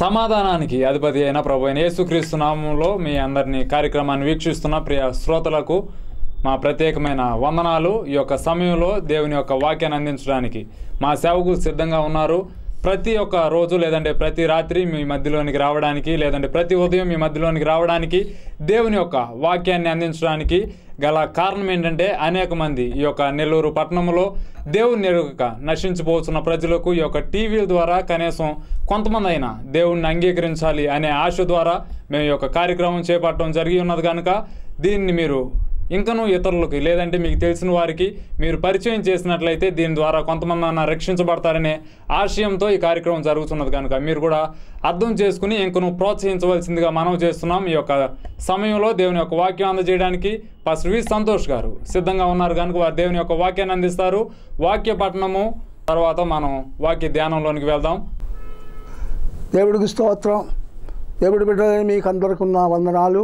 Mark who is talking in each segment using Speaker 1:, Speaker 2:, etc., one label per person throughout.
Speaker 1: సమాధానానికి అధిపతి అయిన ప్రభు అయిన యేసుక్రీస్తు నామంలో మీ అందరినీ కార్యక్రమాన్ని వీక్షిస్తున్న ప్రియ శ్రోతలకు మా ప్రత్యేకమైన వందనాలు ఈ యొక్క సమయంలో దేవుని యొక్క వాక్యాన్ని అందించడానికి మా సేవకు సిద్ధంగా ఉన్నారు ప్రతి ఒక్క రోజు లేదంటే ప్రతి రాత్రి మీ మధ్యలోనికి రావడానికి లేదంటే ప్రతి ఉదయం మీ మధ్యలోనికి రావడానికి దేవుని యొక్క వాక్యాన్ని అందించడానికి గల కారణం ఏంటంటే అనేక మంది ఈ యొక్క నెల్లూరు పట్టణంలో దేవుని ఎరుగక నశించిపోతున్న ప్రజలకు ఈ యొక్క టీవీల ద్వారా కనీసం కొంతమంది అయినా దేవుణ్ణి అంగీకరించాలి అనే ఆశ ద్వారా మేము ఈ యొక్క కార్యక్రమం చేపట్టడం జరిగి ఉన్నది కనుక దీన్ని మీరు ఇంకనూ ఇతరులకి లేదంటే మీకు తెలిసిన వారికి మీరు పరిచయం చేసినట్లయితే దీని ద్వారా కొంతమంది అన్న రక్షించబడతారనే ఆశయంతో ఈ కార్యక్రమం జరుగుతున్నది కనుక మీరు కూడా అర్థం చేసుకుని ఇంకను ప్రోత్సహించవలసిందిగా మనం చేస్తున్నాం ఈ యొక్క సమయంలో దేవుని యొక్క వాక్యం అందజేయడానికి పాస్టర్ వి సంతోష్ గారు సిద్ధంగా ఉన్నారు కనుక వారు దేవుని యొక్క వాక్యాన్ని అందిస్తారు వాక్య పఠనము తర్వాత మనం వాక్య ధ్యానంలోనికి వెళ్దాం
Speaker 2: దేవుడికి స్తోత్రం దేవుడి బిడ్డలని మీకు అందరికి ఉన్న వందనాలు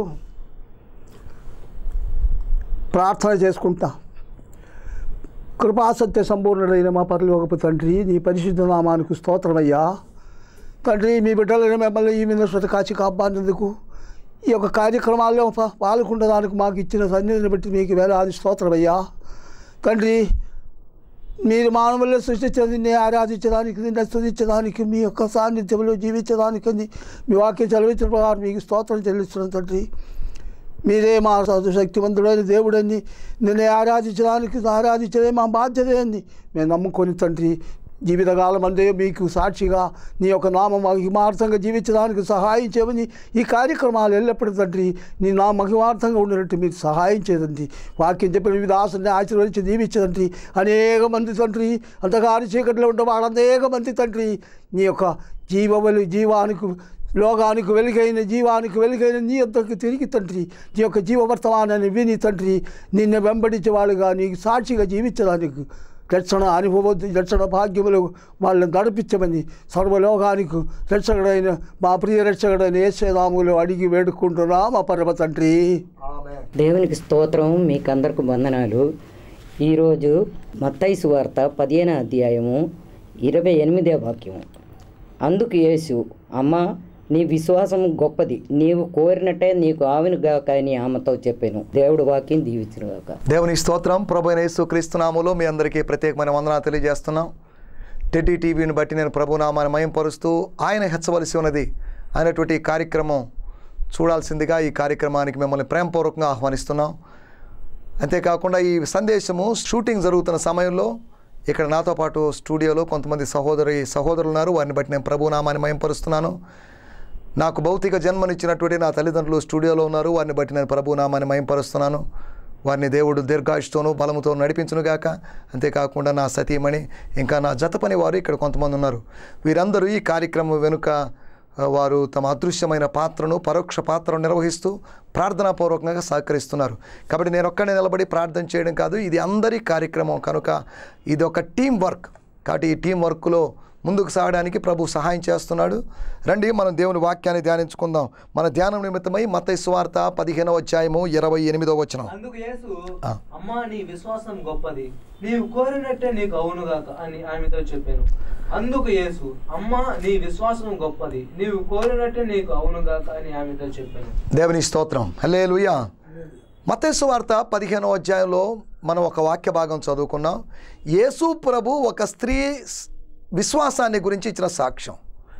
Speaker 2: ప్రార్థన చేసుకుంటా కృపాసత్య సంపూర్ణుడైన మా పరలోకపు తండ్రి నీ పరిశుద్ధ నామానికి స్తోత్రమయ్యా తండ్రి మీ బిడ్డలని మిమ్మల్ని ఈ మీద కాచి కాపాడినందుకు ఈ యొక్క కార్యక్రమాల్లో పా- పాల్గొనడానికి మాకు ఇచ్చిన సన్నిధిని బట్టి మీకు వేలాది స్తోత్రమయ్యా తండ్రి మీరు మానవుల్లో సృష్టించది నిన్నే ఆరాధించడానికి నిన్ను స్తుతించడానికి మీ యొక్క సాన్నిధ్యంలో జీవించడానికి ని- మీ వాక్యం చదివించిన ప్రకారం మీకు స్తోత్రం చెల్లిస్తున్నాం తండ్రి మీరే మా సదు శక్తివంతుడైన దేవుడని నిన్నే ఆరాధించడానికి ఆరాధించదే మా బాధ్యత అని మేము నమ్ముకొని తండ్రి జీవితకాలం అందే మీకు సాక్షిగా నీ యొక్క నామం మహిమార్థంగా జీవించడానికి సహాయం చేయమని ఈ కార్యక్రమాలు ఎల్లప్పుడూ తండ్రి నీ నా మహిమార్థంగా ఉండినట్టు మీకు సహాయం చేయదండి వాక్యం చెప్పిన వివిధ ఆశని ఆశీర్వదించి దీవించదండి అనేక మంది తండ్రి అంతగాని చీకట్లో ఉండే వాడు అనేక మంది తండ్రి నీ యొక్క జీవవలి జీవానికి లోకానికి వెలుగైన జీవానికి వెలుగైన నీ యొద్దకు తిరిగి తండ్రి నీ యొక్క జీవవర్తమానాన్ని విని తండ్రి నిన్ను వెంబడించే వాళ్ళుగా నీకు సాక్షిగా జీవించడానికి రక్షణ అనుభవ రక్షణ భాగ్యములు వాళ్ళని నడిపించమని సర్వలోకానికి రక్షకుడైన మా ప్రియ రక్షకుడైన యేసేదాములు అడిగి వేడుకుంటున్నా మా పరమ తండ్రి
Speaker 3: దేవునికి స్తోత్రం మీకందరికి వందనాలు ఈరోజు మత్తయి సువార్త పదిహేను అధ్యాయము ఇరవై ఎనిమిదే వాక్యము అందుకు యేసు అమ్మ నీ విశ్వాసం గొప్పది నీవు కోరినట్టే నీకు ఆవిను గాక అని ఆమెతో చెప్పాను దేవుడు వాక్యం దీవించును గాక
Speaker 4: దేవుని స్తోత్రం ప్రభు అయిన యేసు క్రీస్తునాములో మీ అందరికీ ప్రత్యేకమైన వందనాలు తెలియజేస్తున్నాం టెడ్డీ టీవీని బట్టి నేను ప్రభు నామాన్ని మయంపరుస్తూ ఆయన హెచ్చవలసి ఉన్నది అనేటువంటి ఈ కార్యక్రమం చూడాల్సిందిగా ఈ కార్యక్రమానికి మిమ్మల్ని ప్రేమపూర్వకంగా ఆహ్వానిస్తున్నాం అంతేకాకుండా ఈ సందేశము షూటింగ్ జరుగుతున్న సమయంలో ఇక్కడ నాతో పాటు స్టూడియోలో కొంతమంది సహోదరి సహోదరులు ఉన్నారు వారిని బట్టి నేను ప్రభు నామాన్ని మయంపరుస్తున్నాను నాకు భౌతిక జన్మనిచ్చినటువంటి నా తల్లిదండ్రులు స్టూడియోలో ఉన్నారు వారిని బట్టి నేను ప్రభు నామాన్ని మయంపరుస్తున్నాను వారిని దేవుడు దీర్ఘాయుస్తోనూ బలముతో నడిపించునుగాక అంతేకాకుండా నా సతీమణి ఇంకా నా జత పని వారు ఇక్కడ కొంతమంది ఉన్నారు వీరందరూ ఈ కార్యక్రమం వెనుక ఆ, వారు తమ అదృశ్యమైన పాత్రను పరోక్ష పాత్రను నిర్వహిస్తూ ప్రార్థనాపూర్వకంగా సహకరిస్తున్నారు కాబట్టి నేను ఒక్కడే నిలబడి ప్రార్థన చేయడం కాదు ఇది అందరి కార్యక్రమం కనుక ఇది ఒక టీం వర్క్ కాబట్టి ఈ టీం వర్క్లో ముందుకు సాగడానికి ప్రభు సహాయం చేస్తున్నాడు రండి మనం దేవుని వాక్యాన్ని ధ్యానించుకుందాం మన ధ్యానం నిమిత్తమై మత్తయి సువార్త పదిహేనవ అధ్యాయము ఇరవై ఎనిమిదో వచనం
Speaker 5: అందుకు యేసు
Speaker 4: ఆ.
Speaker 5: అమ్మా నీ విశ్వాసం గొప్పది నీవు కోరినట్టే నీకు అవునుగాక అని ఆమెతో చెప్పాను అందుకు యేసు అమ్మా నీ విశ్వాసం గొప్పది నీవు కోరినట్టే నీకు అవునుగాక అని ఆమెతో చెప్పాను
Speaker 4: దేవుని స్తోత్రం హలే లుయా మత్తయి సువార్త పదిహేనవ అధ్యాయంలో మనం ఒక వాక్య భాగం చదువుకున్నాం యేసు ప్రభు ఒక స్త్రీ స్- విశ్వాసాన్ని గురించి ఇచ్చిన సాక్ష్యం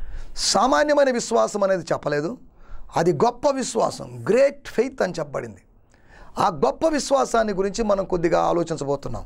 Speaker 4: సామాన్యమైన విశ్వాసం అనేది చెప్పలేదు అది గొప్ప విశ్వాసం గ్రేట్ ఫెయిత్ అని చెప్పబడింది ఆ గొప్ప విశ్వాసాన్ని గురించి మనం కొద్దిగా ఆలోచించబోతున్నాం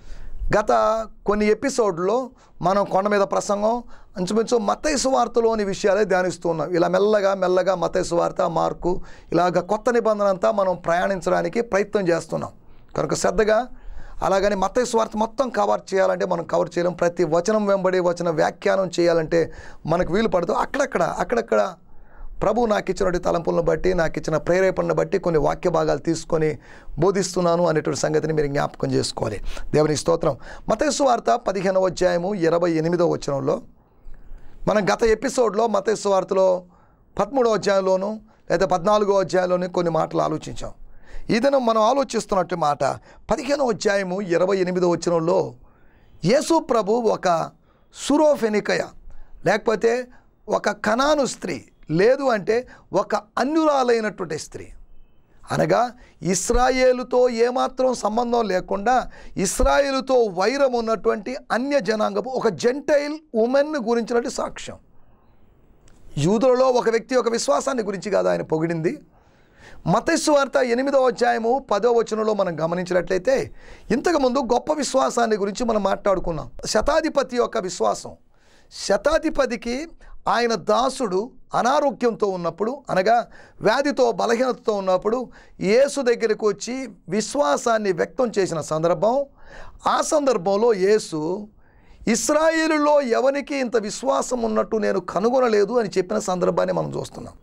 Speaker 4: గత కొన్ని ఎపిసోడ్లో మనం కొండ మీద ప్రసంగం ఇంచుమించు మత్తయి సువార్తలోని విషయాలే ధ్యానిస్తూ ఉన్నాం ఇలా మెల్లగా మెల్లగా మత్తయి సువార్త మార్కు ఇలాగ కొత్త నిబంధన అంతా మనం ప్రయాణించడానికి ప్రయత్నం చేస్తున్నాం కనుక శ్రద్ధగా అలాగని మత్తయి సువార్త మొత్తం కవర్ చేయాలంటే మనం కవర్ చేయలేం ప్రతి వచనం వెంబడి వచన వ్యాఖ్యానం చేయాలంటే మనకు వీలు పడదు అక్కడక్కడ అక్కడక్కడ ప్రభు నాకు ఇచ్చినటువంటి తలంపులను బట్టి నాకు ఇచ్చిన ప్రేరేపణను బట్టి కొన్ని వాక్య భాగాలు తీసుకొని బోధిస్తున్నాను అనేటువంటి సంగతిని మీరు జ్ఞాపకం చేసుకోవాలి దేవుని స్తోత్రం మతేసు వార్త పదిహేనవ అధ్యాయము ఇరవై ఎనిమిదవ వచనంలో మనం గత ఎపిసోడ్లో మతేసు వార్తలో పదమూడవ అధ్యాయంలోను లేదా పద్నాలుగో అధ్యాయంలోని కొన్ని మాటలు ఆలోచించాం ఈ దినం మనం ఆలోచిస్తున్నట్టు మాట పదిహేనవ అధ్యాయము ఇరవై ఎనిమిదో వచనంలో యేసు ప్రభు ఒక సురోఫెనికయ లేకపోతే ఒక కణాను స్త్రీ లేదు అంటే ఒక అన్యురాలైనటువంటి స్త్రీ అనగా ఇస్రాయేలుతో ఏమాత్రం సంబంధం లేకుండా ఇస్రాయేలుతో వైరం ఉన్నటువంటి అన్య జనాంగపు ఒక జెంటైల్ ఉమెన్ గురించినటువంటి సాక్ష్యం యూదులలో ఒక వ్యక్తి ఒక విశ్వాసాన్ని గురించి కాదు ఆయన పొగిడింది మతస్సు వార్త ఎనిమిదో అధ్యాయము పదో వచనంలో మనం గమనించినట్లయితే ఇంతకుముందు గొప్ప విశ్వాసాన్ని గురించి మనం మాట్లాడుకున్నాం శతాధిపతి యొక్క విశ్వాసం శతాధిపతికి ఆయన దాసుడు అనారోగ్యంతో ఉన్నప్పుడు అనగా వ్యాధితో బలహీనతతో ఉన్నప్పుడు యేసు దగ్గరికి వచ్చి విశ్వాసాన్ని వ్యక్తం చేసిన సందర్భం ఆ సందర్భంలో యేసు ఇస్రాయేలులో ఎవరికి ఇంత విశ్వాసం ఉన్నట్టు నేను కనుగొనలేదు అని చెప్పిన సందర్భాన్ని మనం చూస్తున్నాం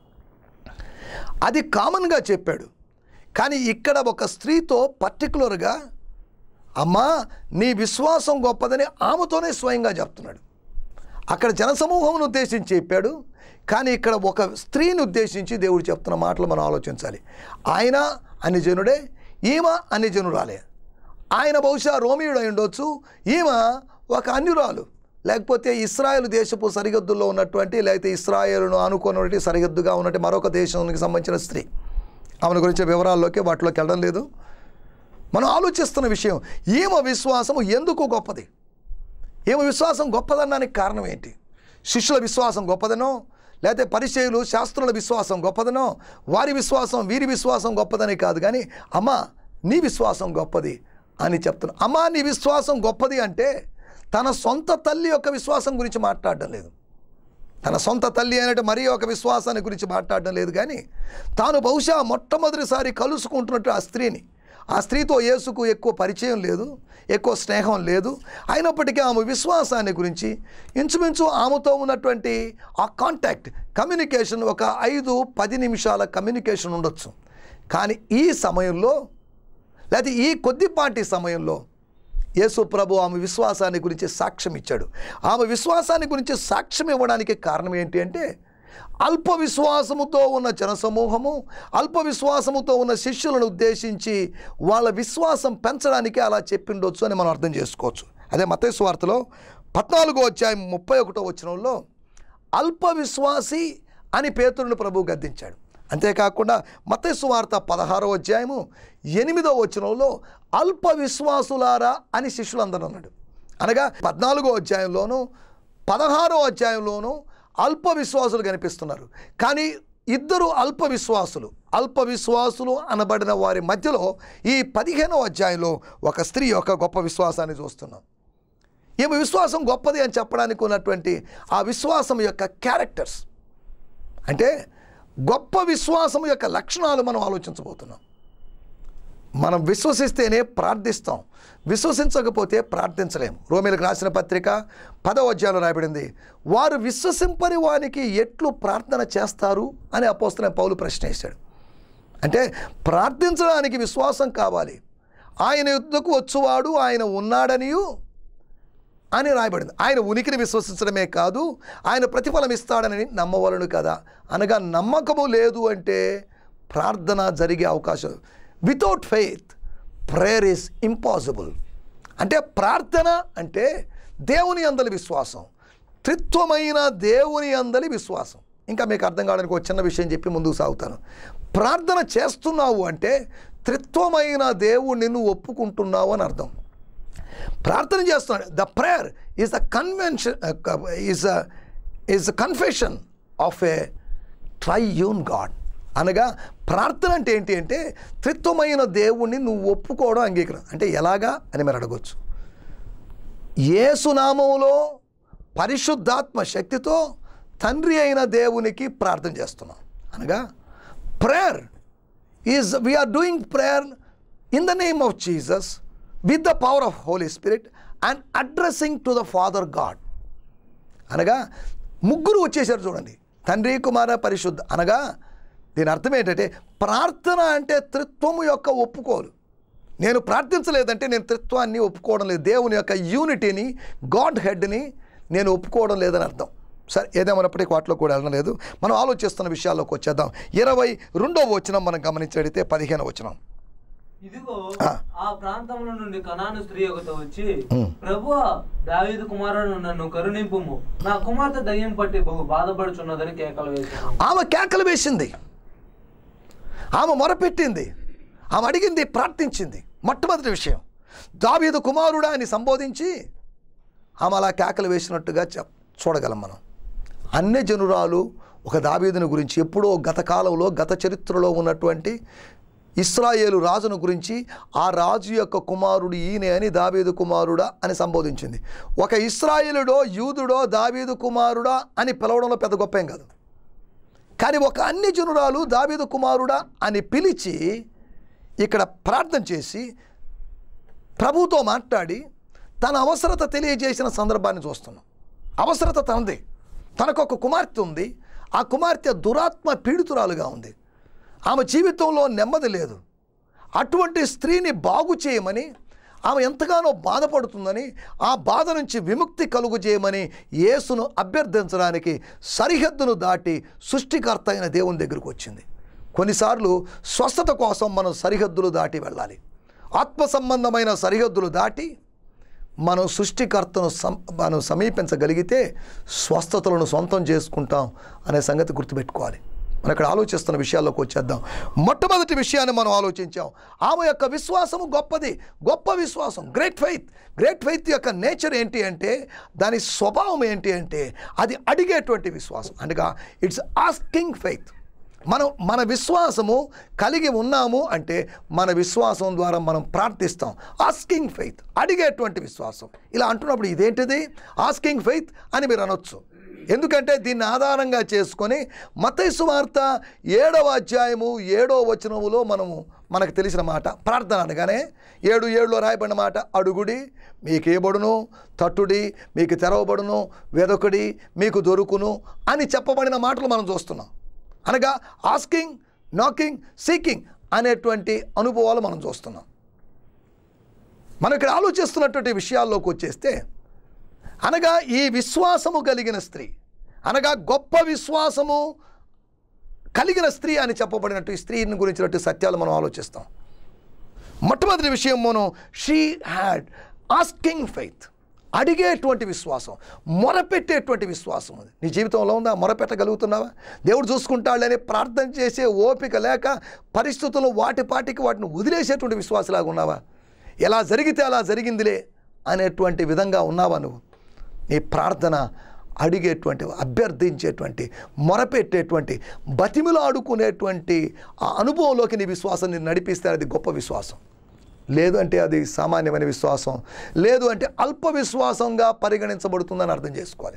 Speaker 4: అది కామన్గా చెప్పాడు కానీ ఇక్కడ ఒక స్త్రీతో పర్టికులర్గా అమ్మా నీ విశ్వాసం గొప్పదని ఆమెతోనే స్వయంగా చెప్తున్నాడు అక్కడ జనసమూహమును ఉద్దేశించి చెప్పాడు కానీ ఇక్కడ ఒక స్త్రీని ఉద్దేశించి దేవుడు చెప్తున్న మాటలు మనం ఆలోచించాలి ఆయన అన్ని జనుడే ఈమె అన్ని జనురాలే ఆయన బహుశా రోమియుడు అయి ఉండొచ్చు ఈమె ఒక అన్యురాలు లేకపోతే ఇస్రాయేల్ దేశపు సరిహద్దుల్లో ఉన్నటువంటి లేకపోతే ఇస్రాయేల్ను ఆనుకున్నటువంటి సరిహద్దుగా ఉన్నటువంటి మరొక దేశానికి సంబంధించిన స్త్రీ ఆమెను గురించి వివరాల్లోకి వాటిలోకి వెళ్ళడం లేదు మనం ఆలోచిస్తున్న విషయం ఈమె విశ్వాసము ఎందుకు గొప్పది ఈమె విశ్వాసం గొప్పదనడానికి కారణం ఏంటి శిష్యుల విశ్వాసం గొప్పదనో లేకపోతే పరిచయులు శాస్త్రుల విశ్వాసం గొప్పదనో వారి విశ్వాసం వీరి విశ్వాసం గొప్పదని కాదు కానీ అమ్మా నీ విశ్వాసం గొప్పది అని చెప్తున్నా అమ్మా నీ విశ్వాసం గొప్పది అంటే తన సొంత తల్లి యొక్క విశ్వాసం గురించి మాట్లాడడం లేదు తన సొంత తల్లి అనేటి మరీ ఒక విశ్వాసాన్ని గురించి మాట్లాడడం లేదు కానీ తాను బహుశా మొట్టమొదటిసారి కలుసుకుంటున్నట్టు ఆ స్త్రీని ఆ స్త్రీతో యేసుకు ఎక్కువ పరిచయం లేదు ఎక్కువ స్నేహం లేదు అయినప్పటికీ ఆమె విశ్వాసాన్ని గురించి ఇంచుమించు ఆమెతో ఉన్నటువంటి ఆ కాంటాక్ట్ కమ్యూనికేషన్ ఒక ఐదు పది నిమిషాల కమ్యూనికేషన్ ఉండొచ్చు కానీ ఈ సమయంలో లేకపోతే ఈ కొద్దిపాటి సమయంలో యేసు ప్రభు ఆమె విశ్వాసాన్ని గురించి సాక్ష్యం ఇచ్చాడు ఆమె విశ్వాసాన్ని గురించి సాక్ష్యం ఇవ్వడానికి కారణం ఏంటి అంటే అల్ప విశ్వాసముతో ఉన్న జనసమూహము అల్ప విశ్వాసముతో ఉన్న శిష్యులను ఉద్దేశించి వాళ్ళ విశ్వాసం పెంచడానికి అలా చెప్పిండొచ్చు అని మనం అర్థం చేసుకోవచ్చు అదే మతేసు వార్తలో పద్నాలుగో అధ్యాయం ముప్పై ఒకటో వచనంలో అల్ప విశ్వాసి అని పేతురుని ప్రభు గద్దించాడు అంతేకాకుండా మతేసు వార్త పదహారో అధ్యాయము ఎనిమిదో వచనంలో అల్ప విశ్వాసులారా అని శిష్యులందరూ అన్నాడు అనగా పద్నాలుగో అధ్యాయంలోను పదహారో అధ్యాయంలోనూ అల్ప విశ్వాసులు కనిపిస్తున్నారు కానీ ఇద్దరు అల్ప విశ్వాసులు అల్ప విశ్వాసులు అనబడిన వారి మధ్యలో ఈ పదిహేనో అధ్యాయంలో ఒక స్త్రీ యొక్క గొప్ప విశ్వాసాన్ని చూస్తున్నాం ఈమె విశ్వాసం గొప్పది అని చెప్పడానికి ఉన్నటువంటి ఆ విశ్వాసం యొక్క క్యారెక్టర్స్ అంటే గొప్ప విశ్వాసం యొక్క లక్షణాలు మనం ఆలోచించబోతున్నాం మనం విశ్వసిస్తేనే ప్రార్థిస్తాం విశ్వసించకపోతే ప్రార్థించలేము రోమిలకు రాసిన పత్రిక పదవ అధ్యాయంలో రాయబడింది వారు విశ్వసింపని వానికి ఎట్లు ప్రార్థన చేస్తారు అని అపోస్తున్న పౌలు ప్రశ్న వేశాడు అంటే ప్రార్థించడానికి విశ్వాసం కావాలి ఆయన యుద్ధకు వచ్చువాడు ఆయన ఉన్నాడనియు అని రాయబడింది ఆయన ఉనికిని విశ్వసించడమే కాదు ఆయన ప్రతిఫలం ఇస్తాడని నమ్మవలను కదా అనగా నమ్మకము లేదు అంటే ప్రార్థన జరిగే అవకాశం without faith prayer is impossible అంటే ప్రార్థన అంటే దేవుని అందలి విశ్వాసం త్రిత్వమైన దేవుని అందలి విశ్వాసం ఇంకా మీకు అర్థం కావడానికి ఒక చిన్న విషయం చెప్పి ముందుకు సాగుతాను ప్రార్థన చేస్తున్నావు అంటే త్రిత్వమైన దేవుణ్ణి నువ్వు ఒప్పుకుంటున్నావు అని అర్థం ప్రార్థన చేస్తున్నాడు the prayer is the convention is is the confession of a triune God అనగా ప్రార్థన అంటే ఏంటి అంటే త్రిత్వమైన దేవుణ్ణి నువ్వు ఒప్పుకోవడం అంగీకరం అంటే ఎలాగా అని మీరు అడగొచ్చు ఏసునామంలో పరిశుద్ధాత్మ శక్తితో తండ్రి అయిన దేవునికి ప్రార్థన చేస్తున్నాం అనగా prayer is we are doing prayer in the name of Jesus with the power of Holy Spirit and addressing to the Father God అనగా ముగ్గురు వచ్చేసారు చూడండి తండ్రి కుమార పరిశుద్ధ అనగా దీని అర్థం ఏంటంటే ప్రార్థన అంటే త్రిత్వము యొక్క ఒప్పుకోలు నేను ప్రార్థించలేదంటే నేను త్రిత్వాన్ని ఒప్పుకోవడం లేదు దేవుని యొక్క యూనిటీని గాడ్ హెడ్ని నేను ఒప్పుకోవడం లేదని అర్థం సరే ఏదేమన్నప్పటికీ వాటిలో కూడా వెళ్ళడం లేదు మనం ఆలోచిస్తున్న విషయాల్లోకి వచ్చేద్దాం ఇరవై రెండో వచనం మనం గమనించడితే పదిహేను వచనం
Speaker 5: ఇదిగో
Speaker 4: ఆ.
Speaker 5: ఆ ప్రాంతంలో నుండి కనాను స్త్రీ ఒకతో వచ్చి
Speaker 4: ఉమ్.
Speaker 5: ప్రభువా దావీదు కుమారుడు నన్ను కరుణింపుము నా కుమార్తె దయ్యం పట్టి బహు బాధపడుచున్నదని కేకలు వేశాను
Speaker 4: ఆమె కేకలు వేసింది ఆమె మొరపెట్టింది ఆమె అడిగింది ప్రార్థించింది మొట్టమొదటి విషయం దావీదు కుమారుడా అని సంబోధించి ఆమె అలా కేకలు వేసినట్టుగా చెప్ చూడగలం మనం అన్య జనురాలు ఒక దావీదుని గురించి ఎప్పుడో గత కాలంలో గత చరిత్రలో ఉన్నటువంటి ఇస్రాయేలు రాజును గురించి ఆ రాజు యొక్క కుమారుడు ఈయనే అని దావీదు కుమారుడా అని సంబోధించింది ఒక ఇస్రాయేలుడో యూదుడో దావీదు కుమారుడా అని పిలవడంలో పెద్ద గొప్ప ఏం కాదు కానీ ఒక అన్ని జనురాలు దావీదు కుమారుడా అని పిలిచి ఇక్కడ ప్రార్థన చేసి ప్రభుతో మాట్లాడి తన అవసరత తెలియజేసిన సందర్భాన్ని చూస్తున్నాం అవసరత తనది తనకు ఒక కుమార్తె ఉంది ఆ కుమార్తె దురాత్మ పీడితురాలుగా ఉంది ఆమె జీవితంలో నెమ్మది లేదు అటువంటి స్త్రీని బాగు చేయమని ఆమె ఎంతగానో బాధపడుతుందని ఆ బాధ నుంచి విముక్తి కలుగు చేయమని యేసును అభ్యర్థించడానికి సరిహద్దును దాటి సృష్టికర్త అయిన దేవుని దగ్గరకు వచ్చింది కొన్నిసార్లు స్వస్థత కోసం మనం సరిహద్దులు దాటి వెళ్ళాలి ఆత్మ సంబంధమైన సరిహద్దులు దాటి మనం సృష్టికర్తను సం మనం సమీపించగలిగితే స్వస్థతలను సొంతం చేసుకుంటాం అనే సంగతి గుర్తుపెట్టుకోవాలి మనం ఇక్కడ ఆలోచిస్తున్న విషయాల్లోకి వచ్చేద్దాం మొట్టమొదటి విషయాన్ని మనం ఆలోచించాం ఆమె యొక్క విశ్వాసము గొప్పది గొప్ప విశ్వాసం గ్రేట్ ఫెయిత్ గ్రేట్ ఫెయిత్ యొక్క నేచర్ ఏంటి అంటే దాని స్వభావం ఏంటి అంటే అది అడిగేటువంటి విశ్వాసం అనగా ఇట్స్ ఆస్కింగ్ ఫెయిత్ మనం మన విశ్వాసము కలిగి ఉన్నాము అంటే మన విశ్వాసం ద్వారా మనం ప్రార్థిస్తాం ఆస్కింగ్ ఫెయిత్ అడిగేటువంటి విశ్వాసం ఇలా అంటున్నప్పుడు ఇదేంటిది ఆస్కింగ్ ఫెయిత్ అని మీరు అనొచ్చు ఎందుకంటే దీన్ని ఆధారంగా చేసుకొని మతైసు వార్త ఏడవ అధ్యాయము ఏడవ వచనములో మనము మనకు తెలిసిన మాట ప్రార్థన అనగానే ఏడు ఏడులో రాయబడిన మాట అడుగుడి మీకు ఇవ్వబడును తట్టుడి మీకు తెరవబడును వెదకుడి మీకు దొరుకును అని చెప్పబడిన మాటలు మనం చూస్తున్నాం అనగా ఆస్కింగ్ నాకింగ్ సీకింగ్ అనేటువంటి అనుభవాలు మనం చూస్తున్నాం మనం ఇక్కడ ఆలోచిస్తున్నటువంటి విషయాల్లోకి వచ్చేస్తే అనగా ఈ విశ్వాసము కలిగిన స్త్రీ అనగా గొప్ప విశ్వాసము కలిగిన స్త్రీ అని చెప్పబడినట్టు ఈ స్త్రీని గురించినట్టు సత్యాలు మనం ఆలోచిస్తాం మొట్టమొదటి విషయం మనం షీ హ్యాడ్ ఆస్కింగ్ ఫెయిత్ అడిగేటువంటి విశ్వాసం మొరపెట్టేటువంటి విశ్వాసం అది నీ జీవితంలో ఉందా మొరపెట్టగలుగుతున్నావా దేవుడు చూసుకుంటాడని ప్రార్థన చేసే ఓపిక లేక పరిస్థితులు వాటి పాటికి వాటిని వదిలేసేటువంటి విశ్వాసలాగా ఉన్నావా ఎలా జరిగితే అలా జరిగిందిలే అనేటువంటి విధంగా ఉన్నావా నువ్వు నీ ప్రార్థన అడిగేటువంటి అభ్యర్థించేటువంటి మొరపెట్టేటువంటి బతిమిలాడుకునేటువంటి ఆ అనుభవంలోకి నీ విశ్వాసాన్ని నడిపిస్తే అది గొప్ప విశ్వాసం లేదు అంటే అది సామాన్యమైన విశ్వాసం లేదు అంటే అల్ప విశ్వాసంగా పరిగణించబడుతుందని అర్థం చేసుకోవాలి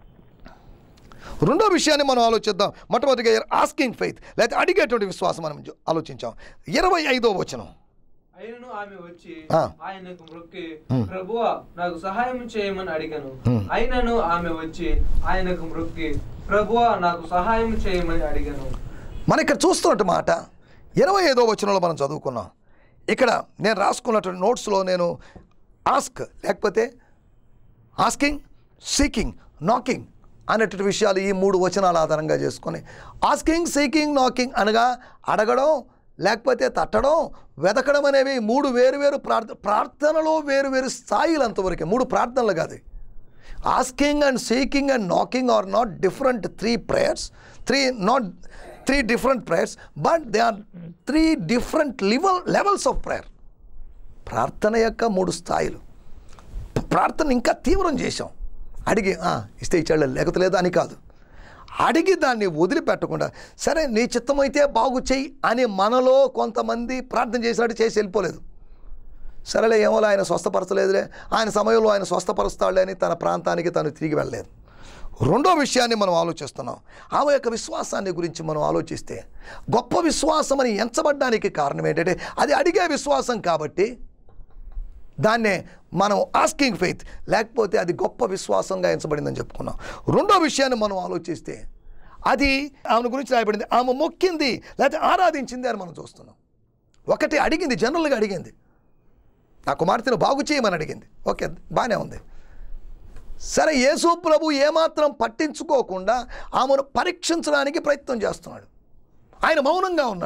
Speaker 4: రెండో విషయాన్ని మనం ఆలోచిద్దాం మొట్టమొదటిగా ఆస్కింగ్ ఫెయిత్ లేకపోతే అడిగేటువంటి విశ్వాసం మనం జు- ఆలోచించాం ఇరవై ఐదో వచనం
Speaker 5: అయినను ఆమె వచ్చి
Speaker 4: ఆ.
Speaker 5: ఆయనకు మొక్కి ప్రభువా నాకు సహాయం చేయమని అడిగాను అయినను ఆమె వచ్చి ఆయనకు మొక్కి ప్రభువా నాకు సహాయం చేయమని అడిగాను
Speaker 4: మనం ఇక్కడ చూస్తున్నట్టు మాట ఇరవై ఐదో వచనంలో మనం చదువుకున్నాం ఇక్కడ నేను రాసుకున్నటువంటి నోట్స్లో నేను ఆస్క్ లేకపోతే ఆస్కింగ్ సీకింగ్ నాకింగ్ అనేటువంటి విషయాలు ఈ మూడు వచనాల ఆధారంగా చేసుకొని ఆస్కింగ్ సీకింగ్ నాకింగ్ అనగా అడగడం లేకపోతే తట్టడం వెతకడం అనేవి మూడు వేరువేరు ప్రార్థ ప్రార్థనలో వేరువేరు స్థాయిలు అంతవరకే మూడు ప్రార్థనలు కాదు asking and seeking and knocking are not different three prayers three not three different prayers but they are three different level levels of prayer ప్రార్థన యొక్క మూడు స్థాయిలు ప్రార్థన ఇంకా తీవ్రం చేశాం అడిగి "ఆ, ఇస్తే ఇచ్చాడు లేకపోతే లేదా అని కాదు అడిగి దాన్ని వదిలిపెట్టకుండా సరే నీ చిత్తమైతే బాగు చెయ్యి అని మనలో కొంతమంది ప్రార్థన చేసినట్టు చేసి వెళ్ళిపోలేదు సరేలే ఏమో ఆయన స్వస్థపరచలేదులే ఆయన సమయంలో ఆయన స్వస్థపరుస్తాడులే అని తన ప్రాంతానికి తను తిరిగి వెళ్ళలేదు రెండో విషయాన్ని మనం ఆలోచిస్తున్నాం ఆమె యొక్క విశ్వాసాన్ని గురించి మనం ఆలోచిస్తే గొప్ప విశ్వాసం అని ఎంచబడ్డానికి కారణం ఏంటంటే అది అడిగే విశ్వాసం కాబట్టి దాన్నే మనం ఆస్కింగ్ ఫెయిత్ లేకపోతే అది గొప్ప విశ్వాసంగా ఎంచబడిందని చెప్పుకున్నాం రెండో విషయాన్ని మనం ఆలోచిస్తే అది ఆమె గురించి రాయబడింది ఆమె మొక్కింది లేకపోతే ఆరాధించింది అని మనం చూస్తున్నాం ఒకటి అడిగింది జనరల్గా అడిగింది నా కుమార్తెను బాగు చేయమని అడిగింది ఓకే బాగానే ఉంది సరే యేసు ప్రభు ఏమాత్రం పట్టించుకోకుండా ఆమెను పరీక్షించడానికి ప్రయత్నం చేస్తున్నాడు ఆయన మౌనంగా ఉన్నాడు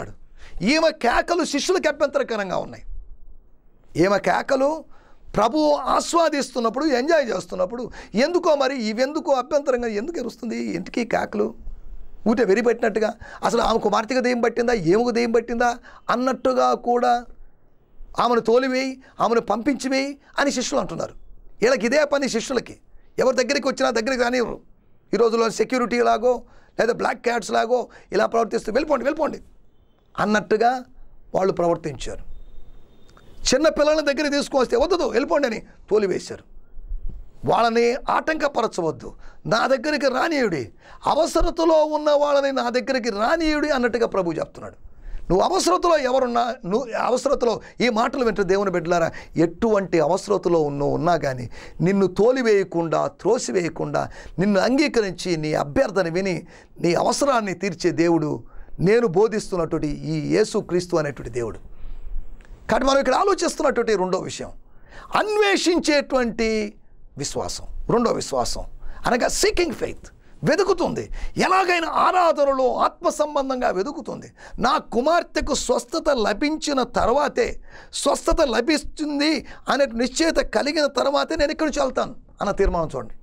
Speaker 4: ఈమె కేకలు శిష్యులకు అభ్యంతరకరంగా ఉన్నాయి ఈమె కేకలు ప్రభువు ఆస్వాదిస్తున్నప్పుడు ఎంజాయ్ చేస్తున్నప్పుడు ఎందుకో మరి ఇవెందుకో అభ్యంతరంగా ఎందుకు ఎరుస్తుంది ఇంటికి కేకలు ఊటే వెరిపెట్టినట్టుగా అసలు ఆమె కుమార్తెకు దెయ్యం పట్టిందా ఏముకు దెయ్యం పట్టిందా అన్నట్టుగా కూడా ఆమెను తోలివేయి ఆమెను పంపించివేయి అని శిష్యులు అంటున్నారు వీళ్ళకి ఇదే పని శిష్యులకి ఎవరి దగ్గరికి వచ్చినా దగ్గరికి రానివ్వరు ఈ రోజుల్లో సెక్యూరిటీ లాగో లేదా బ్లాక్ క్యాట్స్ లాగో ఇలా ప్రవర్తిస్తూ వెళ్ళిపోండి వెళ్ళిపోండి అన్నట్టుగా వాళ్ళు ప్రవర్తించారు చిన్న పిల్లల దగ్గర తీసుకొస్తే వద్దు వెళ్ళిపోండి అని తోలివేశారు వాళ్ళని ఆటంకపరచవద్దు నా దగ్గరికి రానీయుడి అవసరతలో ఉన్న వాళ్ళని నా దగ్గరికి రానీయుడి అన్నట్టుగా ప్రభు చెప్తున్నాడు నువ్వు అవసరతలో ఎవరున్నా నువ్వు అవసరతలో ఈ మాటలు వింటే దేవుని బిడ్డలారా ఎటువంటి అవసరతలో ఉన్నో ఉన్నా కానీ నిన్ను తోలివేయకుండా త్రోసివేయకుండా నిన్ను అంగీకరించి నీ అభ్యర్థన విని నీ అవసరాన్ని తీర్చే దేవుడు నేను బోధిస్తున్నటువంటి ఈ యేసుక్రీస్తు అనేటువంటి దేవుడు కాబట్టి మనం ఇక్కడ ఆలోచిస్తున్నటువంటి రెండో విషయం అన్వేషించేటువంటి విశ్వాసం రెండో విశ్వాసం అనగా సీకింగ్ ఫెయిత్ వెతుకుతుంది ఎలాగైనా ఆరాధనలో ఆత్మ సంబంధంగా వెతుకుతుంది నా కుమార్తెకు స్వస్థత లభించిన తర్వాతే స్వస్థత లభిస్తుంది అనే నిశ్చయత కలిగిన తర్వాతే నేను ఇక్కడికి వెళ్తాను అన్న తీర్మానం చూడండి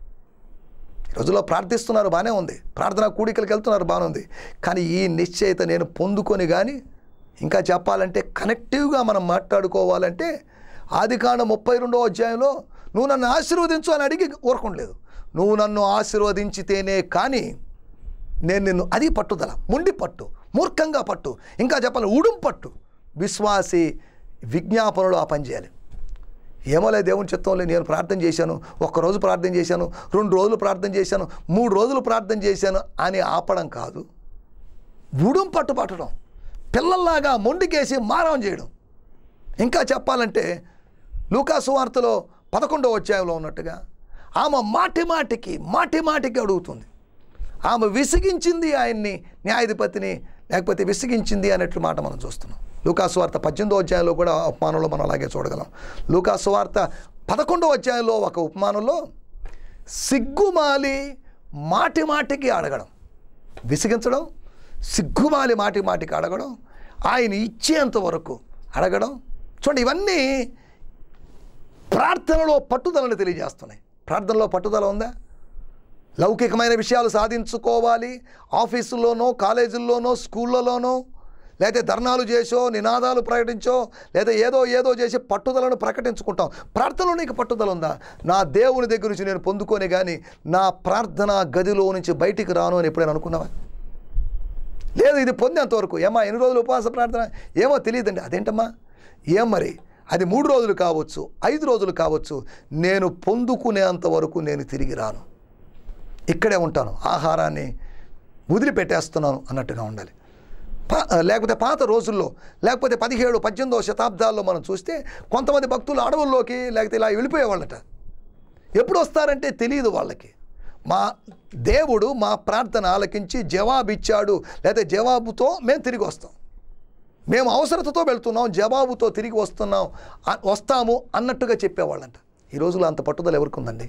Speaker 4: ఈ రోజుల్లో ప్రార్థిస్తున్నారు బాగానే ఉంది ప్రార్థనా కూడికలకు వెళ్తున్నారు బాగానే ఉంది కానీ ఈ నిశ్చయిత నేను పొందుకొని కానీ ఇంకా చెప్పాలంటే కనెక్టివ్గా మనం మాట్లాడుకోవాలంటే ఆదికాండ ముప్పై రెండో అధ్యాయంలో నువ్వు నన్ను ఆశీర్వదించు అని అడిగి ఊరకుండలేదు నువ్వు నన్ను ఆశీర్వదించితేనే కానీ నేను నిన్ను అది పట్టుదల మొండి పట్టు మూర్ఖంగా పట్టు ఇంకా చెప్పాలి ఉడుం పట్టు విశ్వాసి విజ్ఞాపనలో ఆ పని చేయాలి ఏమోలే దేవుని చిత్తంలో నేను ప్రార్థన చేశాను ఒక్కరోజు ప్రార్థన చేశాను రెండు రోజులు ప్రార్థన చేశాను మూడు రోజులు ప్రార్థన చేశాను అని ఆపడం కాదు ఉడుం పట్టు పట్టడం పిల్లల్లాగా మొండికేసి మారం చేయడం ఇంకా చెప్పాలంటే లూకాసు వార్తలో పదకొండవ అధ్యాయంలో ఉన్నట్టుగా ఆమె మాటి మాటికి మాటి మాటికి అడుగుతుంది ఆమె విసిగించింది ఆయన్ని న్యాయాధిపతిని లేకపోతే విసిగించింది అనేట్లు మాట మనం చూస్తున్నాం లూకాసు వార్త పద్దెనిమిదో అధ్యాయంలో కూడా ఉపమానంలో మనం అలాగే చూడగలం లూకాసు వార్త పదకొండో అధ్యాయంలో ఒక ఉపమానంలో సిగ్గుమాలి మాటి మాటికి అడగడం విసిగించడం సిగ్గుమాలి మాటి మాటికి అడగడం ఆయన ఇచ్చేంత వరకు అడగడం చూడండి ఇవన్నీ ప్రార్థనలో పట్టుదలను తెలియజేస్తున్నాయి ప్రార్థనలో పట్టుదల ఉందా లౌకికమైన విషయాలు సాధించుకోవాలి ఆఫీసుల్లోనో కాలేజీల్లోనో స్కూళ్ళలోనో లేదా ధర్నాలు చేసో నినాదాలు ప్రకటించో లేదా ఏదో ఏదో చేసి పట్టుదలను ప్రకటించుకుంటాం ప్రార్థనలో నీకు పట్టుదల ఉందా నా దేవుని దగ్గర నుంచి నేను పొందుకొని కానీ నా ప్రార్థన గదిలో నుంచి బయటికి రాను అని ఎప్పుడైనా అనుకున్నావా లేదు ఇది పొందేంత వరకు ఏమా ఎన్ని రోజులు ఉపవాస ప్రార్థన ఏమో తెలియదండి అదేంటమ్మా ఏం మరి అది మూడు రోజులు కావచ్చు ఐదు రోజులు కావచ్చు నేను పొందుకునేంత వరకు నేను తిరిగి రాను ఇక్కడే ఉంటాను ఆహారాన్ని వదిలిపెట్టేస్తున్నాను అన్నట్టుగా ఉండాలి పా లేకపోతే పాత రోజుల్లో లేకపోతే పదిహేడు పద్దెనిమిదో శతాబ్దాల్లో మనం చూస్తే కొంతమంది భక్తులు అడవుల్లోకి లేకపోతే ఇలా వెళ్ళిపోయేవాళ్ళట ఎప్పుడు వస్తారంటే తెలియదు వాళ్ళకి మా దేవుడు మా ప్రార్థన ఆలకించి జవాబిచ్చాడు లేదా జవాబుతో మేము తిరిగి వస్తాం మేము అవసరతతో వెళ్తున్నాం జవాబుతో తిరిగి వస్తున్నాం అ- వస్తాము అన్నట్టుగా చెప్పేవాళ్ళంట ఈ రోజులో అంత పట్టుదల ఎవరికి ఉందండి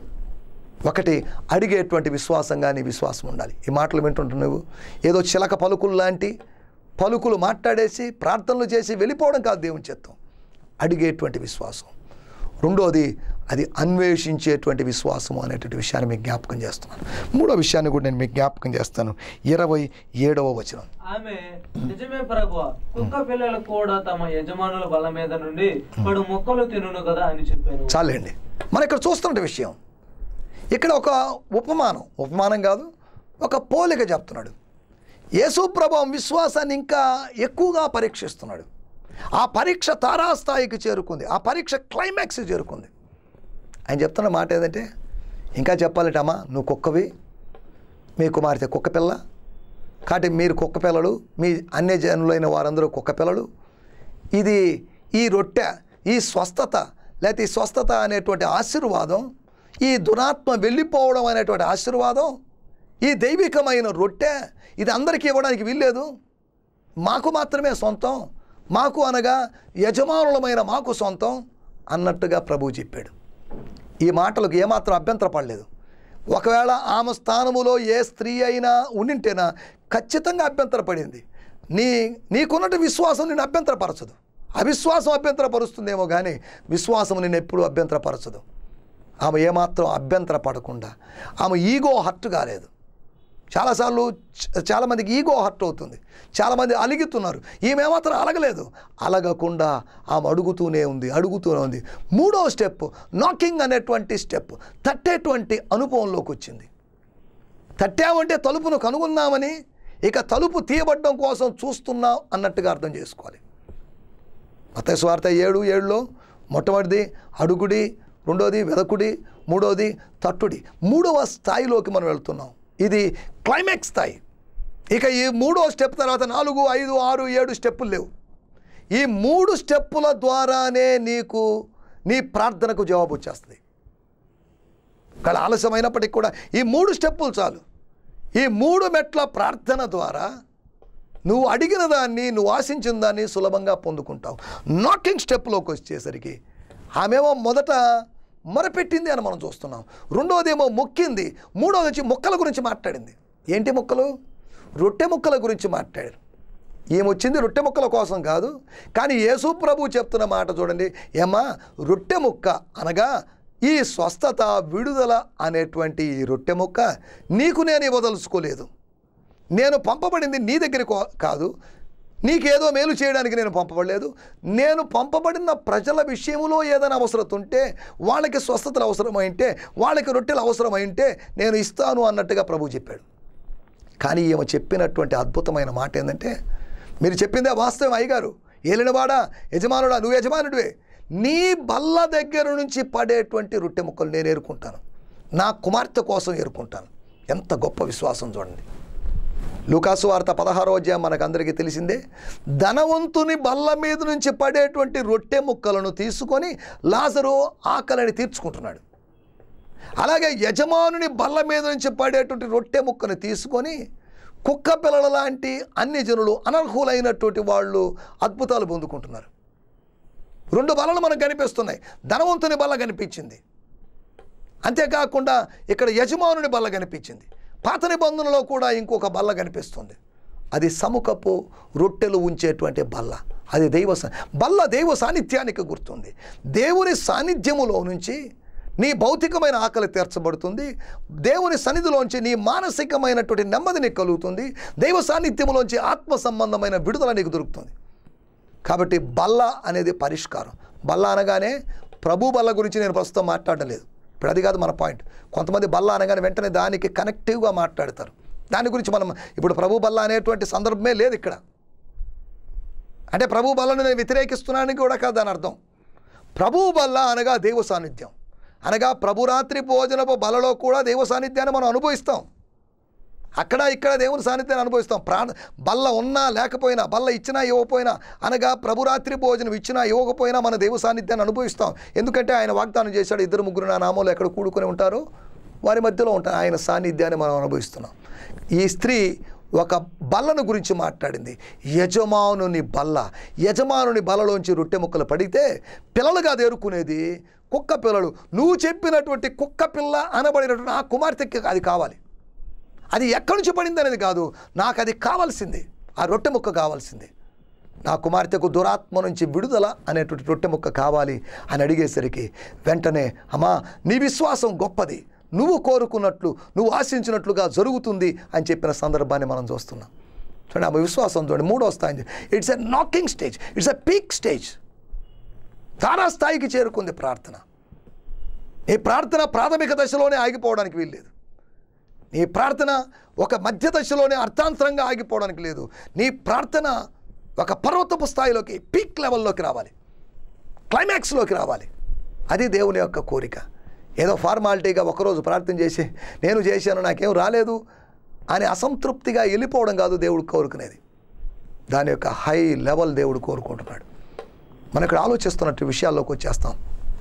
Speaker 4: ఒకటి అడిగేటువంటి విశ్వాసం కానీ విశ్వాసం ఉండాలి ఈ మాటలు వింటుంటు నువ్వు ఏదో చిలక పలుకులు లాంటి పలుకులు మాట్లాడేసి ప్రార్థనలు చేసి వెళ్ళిపోవడం కాదు దేవుని చిత్తం అడిగేటువంటి విశ్వాసం రెండోది అది అన్వేషించేటువంటి విశ్వాసము అనేటువంటి విషయాన్ని మీకు జ్ఞాపకం చేస్తున్నాను మూడో విషయాన్ని కూడా నేను మీకు జ్ఞాపకం చేస్తాను ఇరవై ఏడవ వచనం
Speaker 5: ఆమె నిజమే ప్రభు కుక్క పిల్లలు కూడా తమ యజమానుల బల మీద నుండి పడు మొక్కలు తినును కదా అని చెప్పాను
Speaker 4: చాలండి మనం ఇక్కడ చూస్తున్న విషయం ఇక్కడ ఒక ఉపమానం ఉపమానం కాదు ఒక పోలిక చెప్తున్నాడు యేసు ప్రభావం విశ్వాసాన్ని ఇంకా ఎక్కువగా పరీక్షిస్తున్నాడు ఆ పరీక్ష తారాస్థాయికి చేరుకుంది ఆ పరీక్ష క్లైమాక్స్కి చేరుకుంది ఆయన చెప్తున్న మాట ఏదంటే ఇంకా చెప్పాలంటే అమ్మా నువ్వు కుక్కవి మీ కుమార్తె కుక్క పిల్ల కాబట్టి మీరు కుక్క పిల్లలు మీ అన్య జనులైన వారందరూ కుక్క పిల్లలు ఇది ఈ రొట్టె ఈ స్వస్థత లేకపోతే ఈ స్వస్థత అనేటువంటి ఆశీర్వాదం ఈ దురాత్మ వెళ్ళిపోవడం అనేటువంటి ఆశీర్వాదం ఈ దైవికమైన రొట్టె ఇది అందరికీ ఇవ్వడానికి వీల్లేదు మాకు మాత్రమే సొంతం మాకు అనగా యజమానులమైన మాకు సొంతం అన్నట్టుగా ప్రభువు చెప్పాడు ఈ మాటలకు ఏమాత్రం అభ్యంతరపడలేదు ఒకవేళ ఆమె స్థానములో ఏ స్త్రీ అయినా ఉండింటేనా ఖచ్చితంగా అభ్యంతరపడింది నీ నీకున్నట్టు విశ్వాసం నిన్ను అభ్యంతరపరచదు అవిశ్వాసం అభ్యంతరపరుస్తుందేమో కానీ విశ్వాసం నిన్ను ఎప్పుడూ అభ్యంతరపరచదు ఆమె ఏమాత్రం అభ్యంతర పడకుండా ఆమె ఈగో హర్ట్ కాలేదు చాలాసార్లు చ- చాలామందికి ఈగో హర్ట్ అవుతుంది చాలామంది అలుగుతున్నారు ఈమె ఏమాత్రం అలగలేదు అలగకుండా ఆమె అడుగుతూనే ఉంది అడుగుతూనే ఉంది మూడో స్టెప్ నాకింగ్ అనేటువంటి స్టెప్ తట్టేటువంటి అనుభవంలోకి వచ్చింది తట్టామంటే తలుపును కనుగొన్నామని ఇక తలుపు తీయబడడం కోసం చూస్తున్నాం అన్నట్టుగా అర్థం చేసుకోవాలి మత స్వార్థ ఏడు ఏడులో మొట్టమొదటిది అడుగుడి రెండోది వెదకుడి మూడోది తట్టుడి మూడవ స్థాయిలోకి మనం వెళ్తున్నాం ఇది క్లైమాక్స్ స్థాయి ఇక ఈ మూడో స్టెప్ తర్వాత నాలుగు ఐదు ఆరు ఏడు స్టెప్పులు లేవు ఈ మూడు స్టెప్పుల ద్వారానే నీకు నీ ప్రార్థనకు జవాబు వచ్చేస్తుంది ఇక్కడ ఆలస్యమైనప్పటికీ కూడా ఈ మూడు స్టెప్పులు చాలు ఈ మూడు మెట్ల ప్రార్థన ద్వారా నువ్వు అడిగిన దాన్ని నువ్వు ఆశించిన దాన్ని సులభంగా పొందుకుంటావు నాకింగ్ స్టెప్లోకి వచ్చేసరికి ఆమెమో మొదట మొరపెట్టింది అని మనం చూస్తున్నాం రెండోదేమో మొక్కింది మూడోది వచ్చి మొక్కల గురించి మాట్లాడింది ఏంటి మొక్కలు రొట్టె ముక్కల గురించి మాట్లాడారు ఏమొచ్చింది రొట్టె ముక్కల కోసం కాదు కానీ యేసు ప్రభు చెప్తున్న మాట చూడండి ఏమ్మా రొట్టె ముక్క అనగా ఈ స్వస్థత విడుదల అనేటువంటి ఈ రొట్టె ముక్క నీకు నేను ఇవ్వదలుచుకోలేదు నేను పంపబడింది నీ దగ్గరికి కాదు నీకేదో మేలు చేయడానికి నేను పంపబడలేదు నేను పంపబడిన ప్రజల విషయంలో ఏదైనా అవసరం ఉంటే వాళ్ళకి స్వస్థతలు అవసరమైంటే వాళ్ళకి రొట్టెలు అవసరమైంటే నేను ఇస్తాను అన్నట్టుగా ప్రభు చెప్పాడు కానీ ఈమె చెప్పినటువంటి అద్భుతమైన మాట ఏంటంటే మీరు చెప్పిందే వాస్తవం అయ్యగారు ఏలినవాడా యజమానుడా నువ్వు యజమానుడివే నీ బల్ల దగ్గర నుంచి పడేటువంటి రొట్టె ముక్కలు నేను ఏరుకుంటాను నా కుమార్తె కోసం ఏరుకుంటాను ఎంత గొప్ప విశ్వాసం చూడండి లూకాసు వార్త పదహారో అధ్యాయం మనకందరికీ తెలిసిందే ధనవంతుని బల్ల మీద నుంచి పడేటువంటి రొట్టె ముక్కలను తీసుకొని లాజరు ఆకలిని తీర్చుకుంటున్నాడు అలాగే యజమానుని బల్ల మీద నుంచి పడేటువంటి రొట్టె ముక్కను తీసుకొని కుక్క పిల్లల లాంటి అన్ని జనులు అనర్హులైనటువంటి వాళ్ళు అద్భుతాలు పొందుకుంటున్నారు రెండు బలలు మనకు కనిపిస్తున్నాయి ధనవంతుని బల్ల కనిపించింది అంతేకాకుండా ఇక్కడ యజమానుని బల్ల కనిపించింది పాత నిబంధనలో కూడా ఇంకొక బల్ల కనిపిస్తుంది అది సముఖపు రొట్టెలు ఉంచేటువంటి బల్ల అది దైవ సా- బల్ల దైవ సాన్నిధ్యానికి గుర్తుంది దేవుని సాన్నిధ్యములో నుంచి నీ భౌతికమైన ఆకలి తీర్చబడుతుంది దేవుని సన్నిధిలోంచి నీ మానసికమైనటువంటి నెమ్మది నీకు కలుగుతుంది దైవ సాన్నిధ్యములోంచి ఆత్మ సంబంధమైన విడుదల నీకు దొరుకుతుంది కాబట్టి బల్ల అనేది పరిష్కారం బల్ల అనగానే ప్రభు బల్ల గురించి నేను ప్రస్తుతం మాట్లాడడం లేదు ఇప్పుడు అది కాదు మన పాయింట్ కొంతమంది బల్ల అనగానే వెంటనే దానికి కనెక్టివ్గా మాట్లాడతారు దాని గురించి మనం ఇప్పుడు ప్రభు బల్ల అనేటువంటి సందర్భమే లేదు ఇక్కడ అంటే ప్రభు బల్లను నేను వ్యతిరేకిస్తున్నానని కూడా కాదు దాని అర్థం ప్రభు బల్ల అనగా దేవ సాన్నిధ్యం అనగా ప్రభురాత్రి భోజనపు బలలో కూడా దేవ సాన్నిధ్యాన్ని మనం అనుభవిస్తాం అక్కడ ఇక్కడ దేవుని సాన్నిధ్యాన్ని అనుభవిస్తాం ప్రాణ బల్ల ఉన్నా లేకపోయినా బల్ల ఇచ్చినా ఇవ్వకపోయినా అనగా ప్రభురాత్రి భోజనం ఇచ్చినా ఇవ్వకపోయినా మన దేవు సాన్నిధ్యాన్ని అనుభవిస్తాం ఎందుకంటే ఆయన వాగ్దానం చేశాడు ఇద్దరు ముగ్గురు నా నామంలో ఎక్కడ కూడుకొని ఉంటారో వారి మధ్యలో ఉంటారు ఆయన సాన్నిధ్యాన్ని మనం అనుభవిస్తున్నాం ఈ స్త్రీ ఒక బల్లను గురించి మాట్లాడింది యజమానుని బల్ల యజమానుని బల్లలోంచి రొట్టె ముక్కలు పడితే పిల్లలుగా దేరుకునేది కుక్క పిల్లలు నువ్వు చెప్పినటువంటి కుక్క పిల్ల అనబడినటువంటి ఆ కుమార్తెకి అది కావాలి అది ఎక్కడి నుంచి పడింది అనేది కాదు నాకు అది కావాల్సింది ఆ రొట్టె ముక్క కావాల్సింది నా కుమార్తెకు దురాత్మ నుంచి విడుదల అనేటువంటి రొట్టె ముక్క కావాలి అని అడిగేసరికి వెంటనే అమ్మా నీ విశ్వాసం గొప్పది నువ్వు కోరుకున్నట్లు నువ్వు ఆశించినట్లుగా జరుగుతుంది అని చెప్పిన సందర్భాన్ని మనం చూస్తున్నాం చూడండి ఆమె విశ్వాసం చూడండి మూడో స్థాయి it's a knocking stage it's a peak stage తారా స్థాయికి చేరుకుంది ప్రార్థన ఈ ప్రార్థన ప్రాథమిక దశలోనే ఆగిపోవడానికి వీల్లేదు నీ ప్రార్థన ఒక మధ్య దశలోనే అర్థాంతరంగా ఆగిపోవడానికి లేదు నీ ప్రార్థన ఒక పర్వతపు స్థాయిలోకి పీక్ లెవెల్లోకి రావాలి క్లైమాక్స్లోకి రావాలి అది దేవుని యొక్క కోరిక ఏదో ఫార్మాలిటీగా ఒకరోజు ప్రార్థన చేసి నేను చేశాను నాకేం రాలేదు అని అసంతృప్తిగా వెళ్ళిపోవడం కాదు దేవుడు కోరుకునేది దాని యొక్క హై లెవెల్ దేవుడు కోరుకుంటున్నాడు మనం ఇక్కడ ఆలోచిస్తున్నట్టు విషయాల్లోకి వచ్చేస్తాం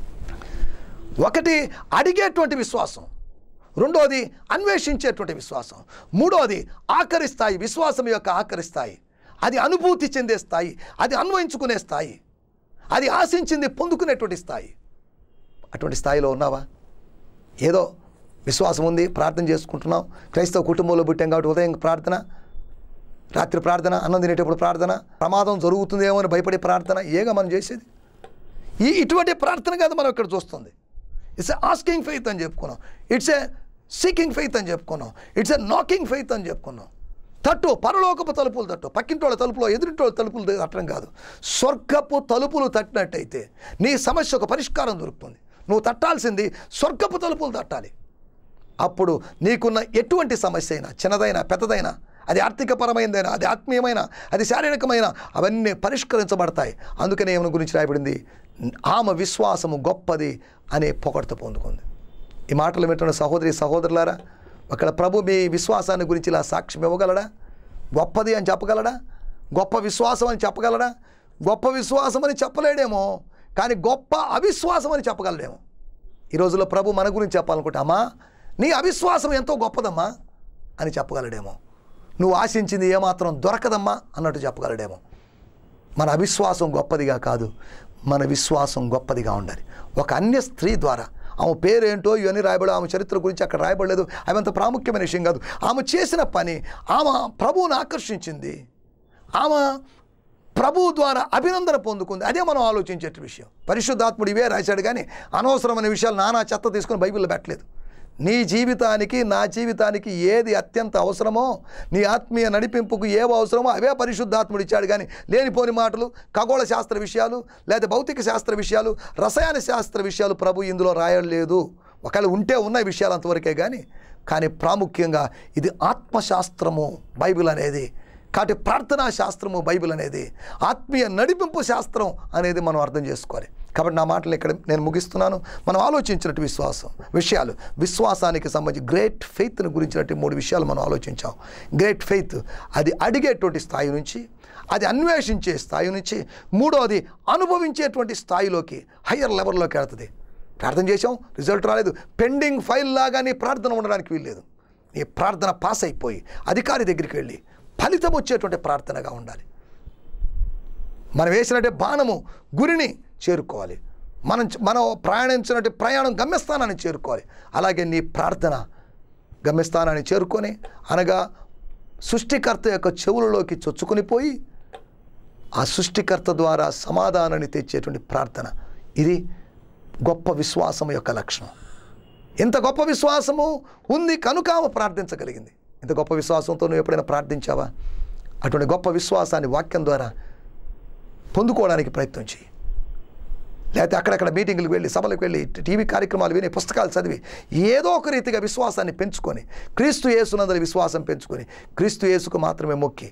Speaker 4: ఒకటి అడిగేటువంటి విశ్వాసం రెండోది అన్వేషించేటువంటి విశ్వాసం మూడోది ఆఖరి స్థాయి విశ్వాసం యొక్క ఆఖరి స్థాయి అది అనుభూతి చెందే స్థాయి అది అన్వయించుకునే స్థాయి అది ఆశించింది పొందుకునేటువంటి స్థాయి అటువంటి స్థాయిలో ఉన్నావా ఏదో విశ్వాసం ఉంది ప్రార్థన చేసుకుంటున్నాం క్రైస్తవ కుటుంబంలో పుట్టాం కాబట్టి ఉదయం ప్రార్థన రాత్రి ప్రార్థన అన్నం తినేటప్పుడు ప్రార్థన ప్రమాదం జరుగుతుందేమో అని భయపడే ప్రార్థన ఏగా మనం చేసేది ఈ ఇటువంటి ప్రార్థన కాదు మనం ఇక్కడ చూస్తుంది ఇట్స్ ఎ ఆస్కింగ్ ఫెయిత్ అని చెప్పుకున్నాం ఇట్స్ ఎ సీకింగ్ ఫెయిత్ అని చెప్పుకున్నాం ఇట్స్ ఎ నాకింగ్ ఫెయిత్ అని చెప్పుకున్నాం తట్టు పరలోకపు తలుపులు తట్టు పక్కింటోళ్ళ తలుపులో ఎదురింటోళ్ళ తలుపులు తట్టడం కాదు స్వర్గపు తలుపులు తట్టినట్టయితే నీ సమస్యకు పరిష్కారం దొరుకుతుంది నువ్వు తట్టాల్సింది స్వర్గపు తలుపులు తట్టాలి అప్పుడు నీకున్న ఎటువంటి సమస్య అయినా చిన్నదైనా పెద్దదైనా అది ఆర్థికపరమైనదైనా అది ఆత్మీయమైన అది శారీరకమైన అవన్నీ పరిష్కరించబడతాయి అందుకనే ఏమైనా గురించి రాయబడింది ఆమె విశ్వాసము గొప్పది అనే పొగడత పొందుకుంది ఈ మాటలు వింటున్న సహోదరి సహోదరులారా అక్కడ ప్రభు మీ విశ్వాసాన్ని గురించి ఇలా సాక్ష్యం ఇవ్వగలడా గొప్పది అని చెప్పగలడా గొప్ప విశ్వాసం అని చెప్పగలడా గొప్ప విశ్వాసం అని చెప్పలేడేమో కానీ గొప్ప అవిశ్వాసం అని చెప్పగలడేమో ఈ రోజుల్లో ప్రభు మన గురించి చెప్పాలనుకుంటే అమ్మా నీ అవిశ్వాసం ఎంతో గొప్పదమ్మా అని చెప్పగలడేమో నువ్వు ఆశించింది ఏమాత్రం దొరకదమ్మా అన్నట్టు చెప్పగలడేమో మన అవిశ్వాసం గొప్పదిగా కాదు మన విశ్వాసం గొప్పదిగా ఉండాలి ఒక అన్య స్త్రీ ద్వారా ఆమె పేరేంటో ఇవన్నీ రాయబడి ఆమె చరిత్ర గురించి అక్కడ రాయబడలేదు అవి అంత ప్రాముఖ్యమైన విషయం కాదు ఆమె చేసిన పని ఆమె ప్రభువును ఆకర్షించింది ఆమె ప్రభువు ద్వారా అభినందన పొందుకుంది అదే మనం ఆలోచించే విషయం పరిశుద్ధాత్ముడు ఇవే రాశాడు కానీ అనవసరమైన విషయాలు నానా చెత్త తీసుకుని బైబిల్లో పెట్టలేదు నీ జీవితానికి నా జీవితానికి ఏది అత్యంత అవసరమో నీ ఆత్మీయ నడిపింపుకు ఏవి అవసరమో అవే పరిశుద్ధాత్ముడు ఇచ్చాడు కానీ లేనిపోని మాటలు ఖగోళ శాస్త్ర విషయాలు లేదా భౌతిక శాస్త్ర విషయాలు రసాయన శాస్త్ర విషయాలు ప్రభు ఇందులో రాయలేదు ఒకవేళ ఉంటే ఉన్న విషయాలు అంతవరకే కానీ కానీ ప్రాముఖ్యంగా ఇది ఆత్మశాస్త్రము బైబిల్ అనేది కాబట్టి ప్రార్థనా శాస్త్రము బైబిల్ అనేది ఆత్మీయ నడిపింపు శాస్త్రం అనేది మనం అర్థం చేసుకోవాలి కాబట్టి నా మాటలు ఇక్కడ నేను ముగిస్తున్నాను మనం ఆలోచించినట్టు విశ్వాసం విషయాలు విశ్వాసానికి సంబంధించి గ్రేట్ ఫెయిత్ని గురించినట్టు మూడు విషయాలు మనం ఆలోచించాం గ్రేట్ ఫెయిత్ అది అడిగేటువంటి స్థాయి నుంచి అది అన్వేషించే స్థాయి నుంచి మూడోది అనుభవించేటువంటి స్థాయిలోకి హయ్యర్ లెవెల్లోకి వెళ్తుంది ప్రార్థన చేసాం రిజల్ట్ రాలేదు పెండింగ్ ఫైల్ లాగా నీ ప్రార్థన ఉండడానికి వీల్లేదు నీ ప్రార్థన పాస్ అయిపోయి అధికారి దగ్గరికి వెళ్ళి ఫలితం వచ్చేటువంటి ప్రార్థనగా ఉండాలి మనం వేసినట్టే బాణము గురిని చేరుకోవాలి మనం మనం ప్రయాణించినట్టు ప్రయాణం గమ్యస్థానాన్ని చేరుకోవాలి అలాగే నీ ప్రార్థన గమ్యస్థానాన్ని చేరుకొని అనగా సృష్టికర్త యొక్క చెవులలోకి చొచ్చుకొని పోయి ఆ సృష్టికర్త ద్వారా సమాధానాన్ని తెచ్చేటువంటి ప్రార్థన ఇది గొప్ప విశ్వాసం యొక్క లక్షణం ఇంత గొప్ప విశ్వాసము ఉంది కనుక ఆమె ప్రార్థించగలిగింది ఇంత గొప్ప విశ్వాసంతో నువ్వు ఎప్పుడైనా ప్రార్థించావా అటువంటి గొప్ప విశ్వాసాన్ని వాక్యం ద్వారా పొందుకోవడానికి ప్రయత్నం చేయి లేకపోతే అక్కడక్కడ మీటింగ్లకు వెళ్ళి సభలకు వెళ్ళి టీవీ కార్యక్రమాలు విని పుస్తకాలు చదివి ఏదో ఒక రీతిగా విశ్వాసాన్ని పెంచుకొని క్రీస్తు యేసునందరి విశ్వాసం పెంచుకొని క్రీస్తు యేసుకు మాత్రమే మొక్కి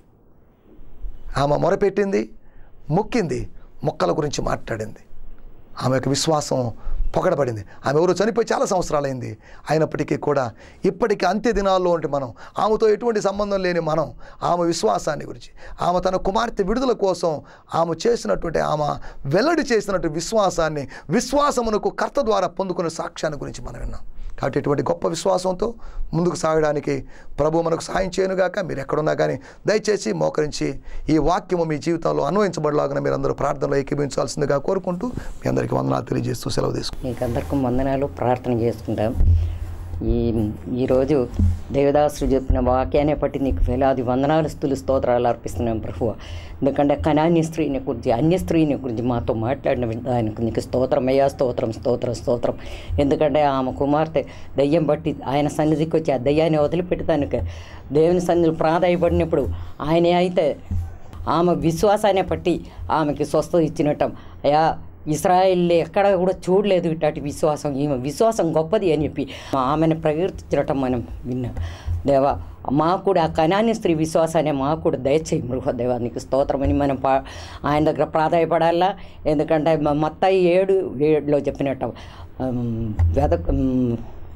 Speaker 4: ఆమె మొరపెట్టింది మొక్కింది మొక్కల గురించి మాట్లాడింది ఆమె యొక్క విశ్వాసం పొగడబడింది ఆమె ఎవరు చనిపోయి చాలా సంవత్సరాలైంది అయినప్పటికీ కూడా ఇప్పటికీ అంత్య దినాల్లో ఉంటే మనం ఆమెతో ఎటువంటి సంబంధం లేని మనం ఆమె విశ్వాసాన్ని గురించి ఆమె తన కుమార్తె విడుదల కోసం ఆమె చేసినటువంటి ఆమె వెల్లడి చేసినటువంటి విశ్వాసాన్ని విశ్వాసమునకు కర్త ద్వారా పొందుకున్న సాక్ష్యాన్ని గురించి మనం విన్నాం కాబట్టి ఇటువంటి గొప్ప విశ్వాసంతో ముందుకు సాగడానికి ప్రభు మనకు సహాయం చేయనుగాక మీరు ఎక్కడున్నా కానీ దయచేసి మోకరించి ఈ వాక్యము మీ జీవితంలో అన్వయించబడలాగా మీరు అందరూ ప్రార్థనలో ఏకీభించాల్సిందిగా కోరుకుంటూ మీ అందరికీ వందనాలు తెలియజేస్తూ సెలవు తీసుకుంటాం
Speaker 3: మీకు అందరికీ వందనాలు ప్రార్థన చేసుకుంటాం ఈ ఈరోజు దేవదాసుడు చెప్పిన వాక్యాన్ని బట్టి నీకు వేలాది వందనాలు స్థులు స్తోత్రాలు అర్పిస్తున్నాం ప్రభు ఎందుకంటే కనాన్య స్త్రీని గురించి అన్య స్త్రీని గురించి మాతో మాట్లాడిన దానికి నీకు స్తోత్రం అయ్యా స్తోత్రం స్తోత్రం స్తోత్రం ఎందుకంటే ఆమె కుమార్తె దయ్యం బట్టి ఆయన సన్నిధికి వచ్చి ఆ దయ్యాన్ని వదిలిపెట్టడానికి దేవుని సన్నిధి ప్రాధాయపడినప్పుడు ఆయనే అయితే ఆమె విశ్వాసాన్ని బట్టి ఆమెకి స్వస్థత ఇచ్చినట్టం అయ్యా ఇస్రాయిల్ ఎక్కడ కూడా చూడలేదు ఇట్లాంటి విశ్వాసం ఈమె విశ్వాసం గొప్పది అని చెప్పి ఆమెను ప్రకీర్తించడం మనం విన్నాం దేవా మాకు కూడా ఆ కనాని స్త్రీ విశ్వాసాన్ని మాకు కూడా దయచేయి మృహదేవా నీకు స్తోత్రమని మనం పా ఆయన దగ్గర ప్రాధాయపడాలా ఎందుకంటే మ- మత్తాయి ఏడు ఏడులో చెప్పినట్టు ఉమ్, వెద ఉమ్,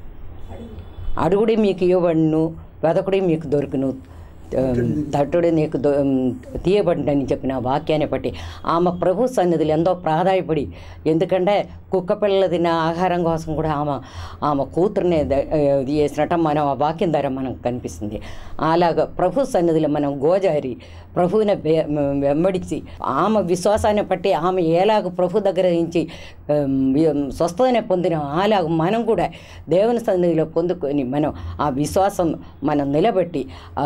Speaker 3: అడుగుడి మీకు ఇవ్వబడును వెదకుడి మీకు దొరుకును తట్టుడి నీకు దొ- తీయబడినని చెప్పిన వాక్యాన్ని బట్టి ఆమె ప్రభు సన్నిధులు ఎంతో ప్రాధాయపడి ఎందుకంటే కుక్క పిల్లలు తిన్న ఆహారం కోసం కూడా ఆమె ఆమె కూతురునే ద- ఇది చేసినట్టు మనం ఆ వాక్యం ద్వారా మనకు కనిపిస్తుంది అలాగ ప్రభు సన్నిధిలో మనం గోజారి ప్రభువుని వె- వెంబడించి ఆమె విశ్వాసాన్ని బట్టి ఆమె ఎలాగ ప్రభు దగ్గర నుంచి ఉమ్, స్వస్థతనే పొందిన అలాగ మనం కూడా దేవుని సన్నిధిలో పొందుకొని మనం ఆ విశ్వాసం మనం నిలబెట్టి ఆ, మ-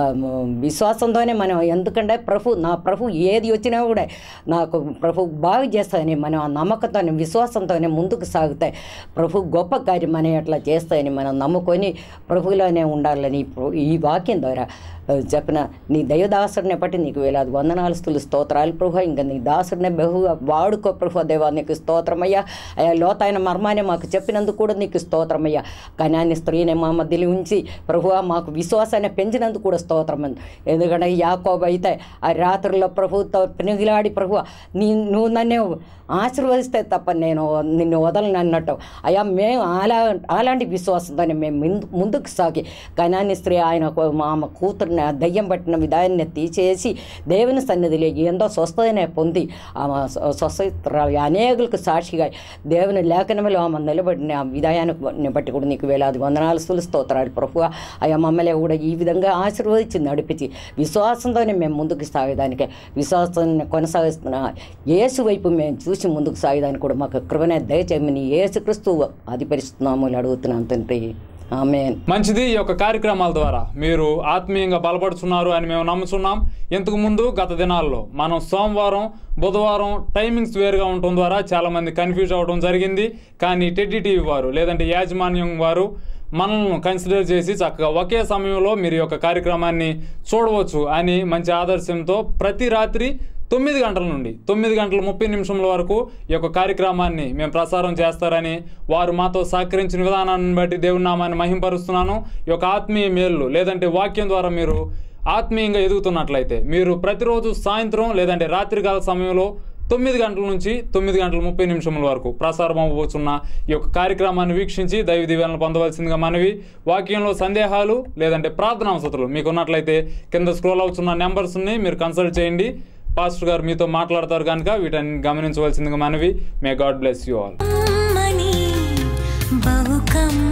Speaker 3: విశ్వాసంతోనే మనం ఎందుకంటే ప్రభు నా ప్రభు ఏది వచ్చినా కూడా నాకు ప్రభు బాగు చేస్తాయని మనం ఆ నమ్మకంతోనే విశ్వాసంతోనే ముందుకు సాగుతాయి ప్రభు గొప్ప కార్యం మనం అట్లా చేస్తాయని మనం నమ్ముకొని ప్రభువులోనే ఉండాలని ప్ర- ఈ వాక్యం ద్వారా ఆ, చెప్పిన నీ దైవదాసుడిని బట్టి నీకు వేలాది వందనాలు స్థులు స్తోత్రాలు ప్రభు ఇంకా నీ దాసుడిని బహుగా వాడుకో ప్రభు దేవా నీకు స్తోత్రమయ్యా అయ్యా లోతైన మర్మాన్ని మాకు చెప్పినందుకు కూడా నీకు స్తోత్రమయ్యా కన్యాన్ని స్త్రీని మా మధ్యలో ఉంచి ప్రభువా మాకు విశ్వాసాన్ని పెంచినందుకు కూడా స్తోత్రం ఎందుకంటే యాకోబు అయితే ఆ రాత్రిలో ప్రభుతో పెనుగిలాడి ప్రభు నీ నువ్వు నన్ను ఆశీర్వదిస్తే తప్ప నేను నిన్ను వదలను అన్నట్టు అయ్యా మేము అలా అలాంటి విశ్వాసంతోనే మేము ముందు ముందుకు సాగి కనాని స్త్రీ ఆయన కూ- మా ఆమె కూతురుని ఆ దయ్యం పట్టిన విధాన్ని తీసేసి దేవుని సన్నిధిలో ఎంతో స్వస్థతనే పొంది ఆమె స్వ- స్వస్థరాలు అనేకులకు సాక్షిగా దేవుని లేఖనంలో ఆమె నిలబడిన ఆ విధాయాన్ని బట్టి కూడా నీకు వేలాది వందనాలు స్థులు స్తోత్రాలు ప్రభు అయ్యా మమ్మల్ని కూడా ఈ విధంగా ఆశీర్వదించి నడిపించి విశ్వాసంతోనే మేము ముందుకు సాగేదానికి విశ్వాసాన్ని కొనసాగిస్తున్న యేసు వైపు మేము చూసి ముందుకు సాగేదానికి కూడా మాకు కృపనే దయచేయమని యేసుక్రీస్తు అది పరిస్తున్నాము అడుగుతున్నాను తండ్రి ఆమెన్
Speaker 1: మంచిది ఈ యొక్క కార్యక్రమాల ద్వారా మీరు ఆత్మీయంగా బలపడుతున్నారు అని మేము నమ్ముతున్నాం ఇంతకు ముందు గత దినాల్లో మనం సోమవారం బుధవారం టైమింగ్స్ వేరుగా ఉండటం ద్వారా చాలామంది కన్ఫ్యూజ్ అవ్వడం జరిగింది కానీ టెడ్డి టీవీ వారు లేదంటే యాజమాన్యం వారు మనల్ని కన్సిడర్ చేసి చక్కగా ఒకే సమయంలో మీరు ఈ యొక్క కార్యక్రమాన్ని చూడవచ్చు అని మంచి ఆదర్శంతో ప్రతి రాత్రి తొమ్మిది గంటల నుండి తొమ్మిది గంటల ముప్పై నిమిషముల వరకు ఈ యొక్క కార్యక్రమాన్ని మేము ప్రసారం చేస్తారని వారు మాతో సహకరించిన విధానాన్ని బట్టి దేవుని నామాన్ని మహింపరుస్తున్నాను ఈ యొక్క ఆత్మీయ మేళ్ళు లేదంటే వాక్యం ద్వారా మీరు ఆత్మీయంగా ఎదుగుతున్నట్లయితే మీరు ప్రతిరోజు సాయంత్రం లేదంటే రాత్రికాల సమయంలో తొమ్మిది గంటల నుంచి తొమ్మిది గంటల ముప్పై నిమిషముల వరకు ప్రసారం అవ్వబోతున్న ఈ యొక్క కార్యక్రమాన్ని వీక్షించి దైవ దీవెనలు పొందవలసిందిగా మనవి వాక్యంలో సందేహాలు లేదంటే ప్రార్థనా అవసరాలు మీకు ఉన్నట్లయితే కింద స్క్రోల్ అవుతున్న నెంబర్స్ని మీరు కన్సల్ట్ చేయండి పాస్టర్ గారు మీతో మాట్లాడతారు కనుక వీటిని గమనించవలసిందిగా మనవి may God bless you all
Speaker 6: కమ్మని బహు కమ్మని